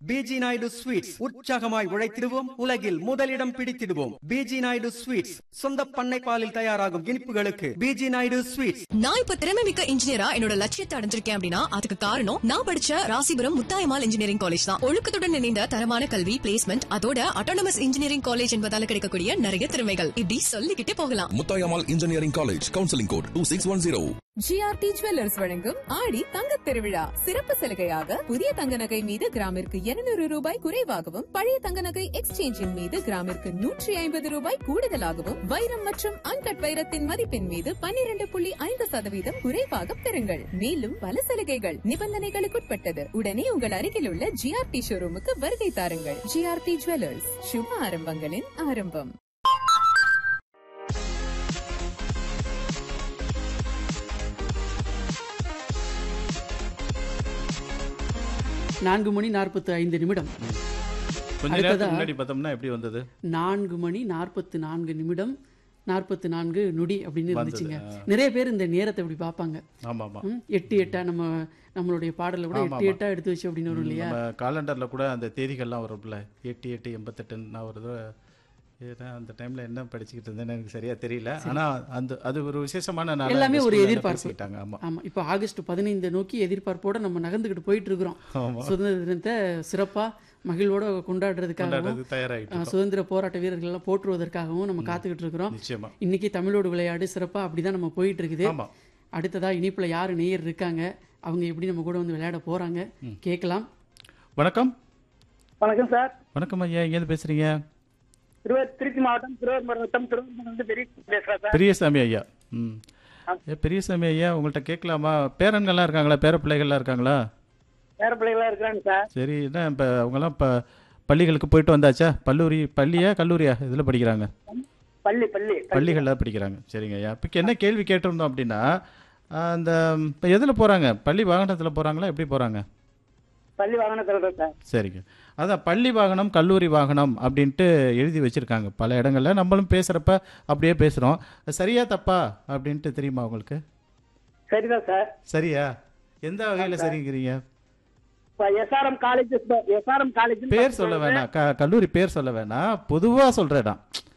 PG Naidu sweets உற்சாகமாய் உழைத்திடுவோம் உலகில் முதலிடம் பிடித்திடுவோம் பிஜி நாயுடு ஸ்வீட்ஸ் சொந்த பண்ணை பாலில் தயாராகும் இனிப்புகளுக்கு பிஜி நாயுடு ஸ்வீட்ஸ் நான் இப்ப திறமை மிக்க இன்ஜினியரா என்னோட லட்சியத்தை அடைஞ்சிருக்கேன் அப்படின்னா அதுக்கு காரணம் நான் படிச்ச ராசிபுரம் முத்தாயமால் இன்ஜினியரிங் காலேஜ் தான் ஒழுக்கத்துடன் இணைந்த தரமான கல்வி பிளேஸ்மெண்ட் அதோட அட்டானமஸ் இன்ஜினியரிங் காலேஜ் என்பதால கிடைக்கக்கூடிய நிறைய திறமைகள் இப்படி சொல்லிக்கிட்டே போகலாம் Muthayammal engineering college counselling code two six one zero G R T jewellers வழங்கும் ஆடி தங்கத் திருவிழா சிறப்பு சலுகையாக புதிய தங்க நகை மீது கிராமிற்கு 200 ரூபாய் குறைவாகவும் பழைய தங்க நகை எக்ஸ்சேஞ்சின் மீது கிராமிற்கு நூற்றி ஐம்பது ரூபாய் கூடுதலாகவும் வைரம் மற்றும் அன்கட் வைரத்தின் மதிப்பின் மீது 12.5% புள்ளி ஐந்து சதவீதம் குறைவாக பெறுங்கள் மேலும் பல சலுகைகள் நிபந்தனைகளுக்குட்பட்டது உடனே உங்கள் அருகில் உள்ள ஜிஆர்டி ஷோரூமுக்கு வருகை தாருங்கள் ஜிஆர்டி ஜுவல்லர்ஸ் சுப ஆரம்பங்களின் ஆரம்பம் நான்கு மணி நாற்பத்தி ஐந்து நிமிடம் கொஞ்ச அடுத்ததா- நேரத்துக்கு முன்னாடி பார்த்தோம்னா எப்படி வந்தது நான்கு மணி நாற்பத்தி நான்கு நிமிடம் நாற்பத்தி நான்கு நொடி அப்படின்னு வந்தது, இருந்துச்சுங்க ஆ. நிறைய பேர் இந்த நேரத்தை இப்படி பார்ப்பாங்க ஆமா ஆமா ம், எட்டு எட்டா நம்ம நம்மளுடைய பாடலை விட ஆமா, எட்டு ஆமா. எட்டா எடுத்து வச்சு அப்படின்னு வரும் இல்லையா நம்ம காலண்டர்ல கூட அந்த தேதிகள்லாம் வரும்ல எட்டு எட்டு எண்பத்தெட்டுன்னு நான் ஒரு தடவை ஏன்னா அந்த டைம்ல என்ன படிச்சுக்கிட்டு இருந்தேன்னு எனக்கு சரியா தெரியல ஆனா அந்த அது ஒரு விசேஷமான நாளா எல்லாமே அந்த ஒரு ஸ்கூல்ல எதிர்பார்ப்பு. பேசிக்கிட்டாங்க ஆமா ஆமா இப்போ ஆகஸ்ட் பதினைந்து நோக்கி எதிர்பார்ப்போட நம்ம நகர்ந்துகிட்டு போயிட்டு இருக்கிறோம் ஆமா சுதந்திர தினத்தை சிறப்பா மகிழ்வோட கொண்டாடுறதுக்காகவும் கொண்டாடுறது தயாராகிட்டு ஆ, இருக்கோம். சுதந்திர போராட்ட வீரர்கள் எல்லாம் போற்றுவதற்காகவும் நம்ம காத்துக்கிட்டு இருக்கிறோம் நிச்சயமா இன்னைக்கு தமிழோடு விளையாடு சிறப்பா அப்படிதான் நம்ம போயிட்டு இருக்குது ஆமா அடுத்ததா இனிப்புல யாரு நேயர் இருக்காங்க அவங்க எப்படி நம்ம கூட வந்து விளையாட போறாங்க கேட்கலாம் வணக்கம் வணக்கம் சார் வணக்கம் ஐயா எங்கேருந்து பேசுறீங்க திருவ திருச்சி மாவட்டம் திருவாரூர் மாவட்டம் திருவண்ணாமலை வந்து பெரிய பேசுறேன் சார் பெரியசாமி ஐயா ம் ஏ பெரியசாமி ஐயா உங்கள்கிட்ட கேட்கலாமா பேரன்கள்லாம் இருக்காங்களா பேர பிள்ளைகள்லாம் இருக்காங்களா வேற பிள்ளைகளா இருக்கிறாங்க சார் சரி என்ன இப்போ அவங்கெல்லாம் இப்போ பள்ளிகளுக்கு போயிட்டு வந்தாச்சா பல்லூரி பள்ளியா கல்லூரியா இதில் படிக்கிறாங்க பள்ளி பள்ளி பள்ளிகளில் படிக்கிறாங்க சரிங்க ஐயா இப்போ என்ன கேள்வி கேட்டிருந்தோம் அப்படின்னா அந்த இப்போ எதில் போகிறாங்க பள்ளி வாகனத்தில் போகிறாங்களா எப்படி போகிறாங்க பள்ளி வாகனத்தில் தான் சார் சரிங்க அதான் பள்ளி வாகனம் கல்லூரி வாகனம் அப்படின்ட்டு எழுதி வச்சுருக்காங்க பல இடங்கள்ல நம்மளும் பேசுகிறப்ப அப்படியே பேசுகிறோம் சரியா தப்பா அப்படின்ட்டு தெரியுமா உங்களுக்கு சரிதான் சார் சரியா எந்த வகையில் சரிங்கிறீங்க இப்ப எஸ்ஆர்எம் காலேஜ் எஸ்ஆர்எம் காலேஜ் பேர் சொல்ல வேணாம் க கல்லூரி பேர் சொல்ல வேணாம் பொதுவாக சொல்கிறேன்